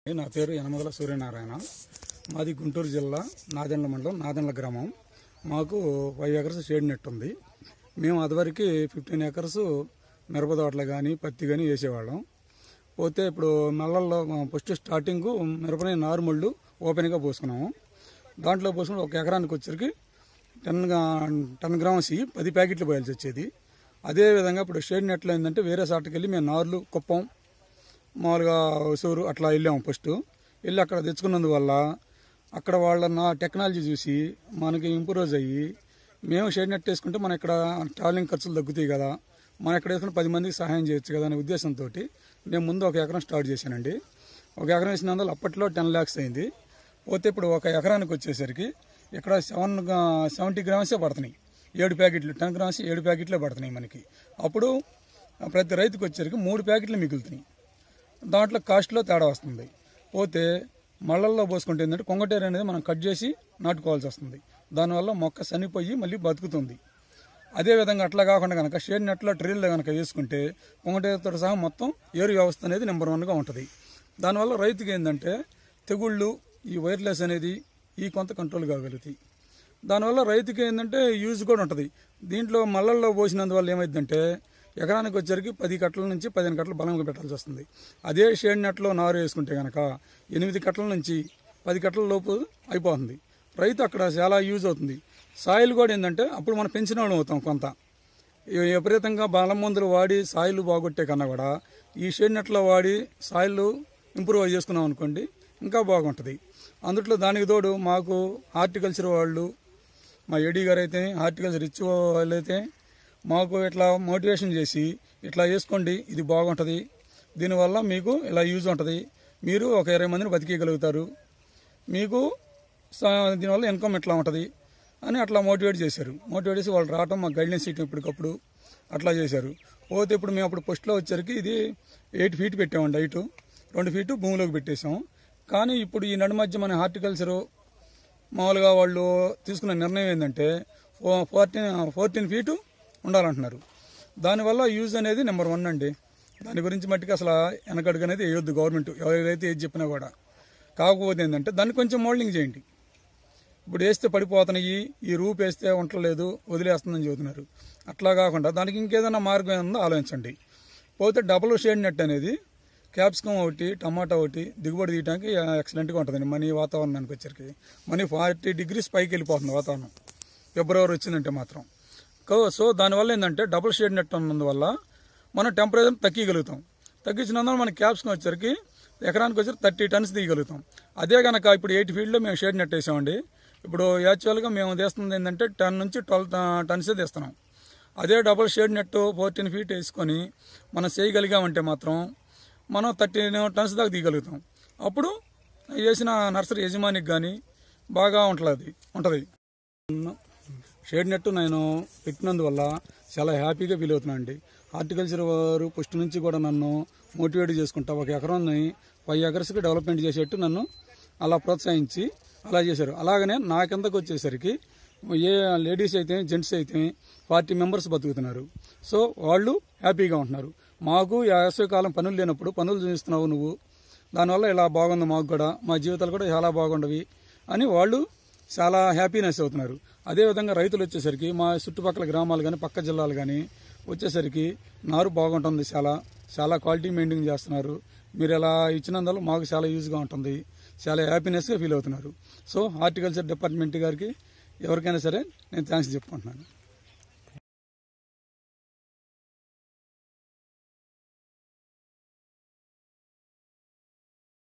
నా పేరు యనమగల సూర్యనారాయణ మాది గుంటూరు జిల్లా నాదెండ్ల మండలం నాదెండ్ల గ్రామం మాకు ఫైవ్ ఎకర్స్ షేడ్ నెట్ ఉంది మేము అదివరకు ఫిఫ్టీన్ ఎకర్స్ మిరప తోటలు కానీ పత్తి కానీ వేసేవాళ్ళం పోతే ఇప్పుడు మల్లల్లో ఫస్ట్ స్టార్టింగ్ మిరపని నార్మల్ ఓపెన్గా పోసుకున్నాము దాంట్లో పోసుకుని ఒక ఎకరానికి వచ్చరికి టెన్ గా- టెన్ గ్రామ్స్ ఇవి పది ప్యాకెట్లు పోయాల్సి వచ్చేది అదే విధంగా ఇప్పుడు షేడ్ నెట్లో ఏంటంటే వేరే సాటుకి వెళ్ళి మేము నార్లు కుప్పం మామూలుగా సూరు అట్లా వెళ్ళాము ఫస్ట్ వెళ్ళి అక్కడ తెచ్చుకున్నందువల్ల అక్కడ వాళ్ళ నా టెక్నాలజీ చూసి మనకి ఇంప్రూవ్ అయ్యి మేము షేడ్ నెట్ వేసుకుంటే మన ఇక్కడ ట్రావెలింగ్ ఖర్చులు తగ్గుతాయి కదా మనం ఇక్కడ వేసుకుంటే పది మందికి సహాయం చేయొచ్చు కదా అనే ఉద్దేశంతో నేను ముందు ఒక ఎకరం స్టార్ట్ చేశానండి ఒక ఎకరం వేసినందువల్ల అప్పట్లో టెన్ ల్యాక్స్ అయింది పోతే ఇప్పుడు ఒక ఎకరానికి వచ్చేసరికి ఇక్కడ సెవెన్ సెవెంటీ గ్రామ్సే పడుతున్నాయి ఏడు ప్యాకెట్లు టెన్ గ్రామ్స్ ఏడు ప్యాకెట్లే పడుతున్నాయి మనకి అప్పుడు ప్రతి రైతుకు వచ్చేసరికి మూడు ప్యాకెట్లు మిగులుతున్నాయి దాంట్లో కాస్ట్లో తేడా వస్తుంది పోతే మళ్ళల్లో పోసుకుంటే ఏంటంటే కొంగటేరు అనేది మనం కట్ చేసి నాటుకోవాల్సి వస్తుంది దానివల్ల మొక్క చనిపోయి మళ్ళీ బతుకుతుంది అదే విధంగా అట్లా కాకుండా కనుక షేడ్ నెట్లో ట్రీల్లో కనుక వేసుకుంటే కొంగటేరుతో సహా మొత్తం ఏరు వ్యవస్థ అనేది నెంబర్ వన్గా ఉంటుంది దానివల్ల రైతుకి ఏంటంటే తెగుళ్ళు ఈ వైర్లెస్ అనేది ఈ కొంత కంట్రోల్ కాగలుగుతాయి దానివల్ల రైతుకి ఏంటంటే యూజ్ కూడా ఉంటుంది దీంట్లో మల్లల్లో పోసినందువల్ల ఏమైందంటే ఎకరానికి వచ్చరికి పది కట్టల నుంచి పదిహేను కట్టలు బలంగా పెట్టాల్సి వస్తుంది అదే షేడ్ నెట్లో నారు వేసుకుంటే కనుక ఎనిమిది కట్టల నుంచి పది కట్టల లోపు అయిపోతుంది రైతు అక్కడ చాలా యూజ్ అవుతుంది సాయిల్ కూడా ఏంటంటే అప్పుడు మనం పెంచిన వాళ్ళం అవుతాం కొంత ఈ విపరీతంగా బలం మందులు వాడి సాయిల్ బాగొట్టే కన్నా కూడా ఈ షేడ్ నెట్లో వాడి సాయిల్ ఇంప్రూవ్ చేసుకున్నాం అనుకోండి ఇంకా బాగుంటుంది అందుట్లో దానికి తోడు మాకు హార్టికల్చర్ వాళ్ళు మా ఏడీ గారు అయితే హార్టికల్చర్ ఇచ్చి వాళ్ళు అయితే మాకు ఇట్లా మోటివేషన్ చేసి ఇట్లా చేసుకోండి ఇది బాగుంటుంది దీనివల్ల మీకు ఇలా యూజ్ ఉంటుంది మీరు ఒక ఇరవై మందిని బతికేయగలుగుతారు మీకు స- దీనివల్ల ఇన్కమ్ ఇట్లా ఉంటుంది అని అట్లా మోటివేట్ చేశారు మోటివేట్ చేసి వాళ్ళు రావటం మాకు గైడ్లైన్స్ ఇవ్వటం ఇప్పటికప్పుడు అట్లా చేశారు పోతే ఇప్పుడు మేము అప్పుడు పోస్ట్లో వచ్చరికి ఇది ఎయిట్ ఫీట్ పెట్టామండి హైటు రెండు ఫీటు భూమిలోకి పెట్టేసాం కానీ ఇప్పుడు ఈ నడు మధ్య మన హార్టికల్చరు మామూలుగా వాళ్ళు తీసుకున్న నిర్ణయం ఏంటంటే ఫోర్టీన్ ఫోర్టీన్ ఫీటు ఉండాలంటున్నారు దానివల్ల యూజ్ అనేది నెంబర్ వన్ అండి దాని గురించి మట్టికి అసలు వెనకడుగు అనేది వేయొద్దు గవర్నమెంట్ ఎవరైతే ఏది చెప్పినా కూడా కాకపోతే ఏంటంటే దాన్ని కొంచెం మోల్డింగ్ చేయండి ఇప్పుడు వేస్తే పడిపోతున్నాయి ఈ రూప్ వేస్తే ఉండలేదు వదిలేస్తుందని చెబుతున్నారు అట్లా కాకుండా దానికి ఇంకేదైనా మార్గం ఉందో ఆలోచించండి పోతే డబుల్ షేడ్ నెట్ అనేది క్యాప్సికం ఒకటి టమాటా ఒకటి దిగుబడి తీయడానికి ఎక్సలెంట్గా ఉంటుందండి మనీ వాతావరణానికి వచ్చరికి మనీ ఫార్టీ డిగ్రీస్ పైకి వెళ్ళిపోతుంది వాతావరణం ఫిబ్రవరి వచ్చిందంటే మాత్రం కో- సో దానివల్ల ఏంటంటే డబుల్ షేడ్ నెట్ ఉన్నందువల్ల మనం టెంపరేచర్ తగ్గించగలుగుతాం తగ్గించినందువల్ల మన క్యాప్సికం వచ్చరికి ఎకరానికి వచ్చి థర్టీ టన్స్ తీయగలుగుతాం అదే కనుక ఇప్పుడు ఎయిట్ ఫీల్డ్లో మేము షేడ్ నెట్ వేసామండి ఇప్పుడు యాక్చువల్గా మేము తీస్తుంది ఏంటంటే టెన్ నుంచి ట్వెల్వ్ టన్సే తీస్తున్నాం అదే double shade net fourteen feet వేసుకొని మనం చేయగలిగామంటే మాత్రం మనం థర్టీన్ టన్స్ దాకా తీయగలుగుతాం అప్పుడు వేసిన నర్సరీ యజమానికి కానీ బాగా ఉంటుంది ఉంటుంది షేడ్ నెట్ నేను పెట్టినందువల్ల చాలా హ్యాపీగా ఫీల్ అవుతున్నాను అండి హార్టికల్చర్ వారు ఫస్ట్ నుంచి కూడా నన్ను మోటివేట్ చేసుకుంటా ఒక ఎకరాన్ని ఫైవ్ ఎకర్స్కి డెవలప్మెంట్ చేసేట్టు నన్ను అలా ప్రోత్సహించి అలా చేశారు అలాగనే నా కిందకు వచ్చేసరికి ఏ లేడీస్ అయితే జెంట్స్ అయితే ఫార్టీ మెంబర్స్ బతుకుతున్నారు సో వాళ్ళు హ్యాపీగా ఉంటున్నారు మాకు వేసవి కాలం పనులు లేనప్పుడు పనులు చేస్తున్నావు నువ్వు దానివల్ల ఇలా బాగుంది మాకు కూడా మా జీవితాలు కూడా చాలా బాగుండవి అని వాళ్ళు చాలా హ్యాపీనెస్ అవుతున్నారు అదేవిధంగా రైతులు వచ్చేసరికి మా చుట్టుపక్కల గ్రామాలు కానీ పక్క జిల్లాలు కానీ వచ్చేసరికి నారు బాగుంటుంది చాలా చాలా క్వాలిటీ మెయింటైన్ చేస్తున్నారు మీరు ఇలా ఇచ్చినందువల్ల మాకు చాలా యూజ్గా ఉంటుంది చాలా హ్యాపీనెస్గా ఫీల్ అవుతున్నారు సో హార్టికల్చర్ డిపార్ట్మెంట్ గారికి ఎవరికైనా సరే నేను థ్యాంక్స్ చెప్పుకుంటున్నాను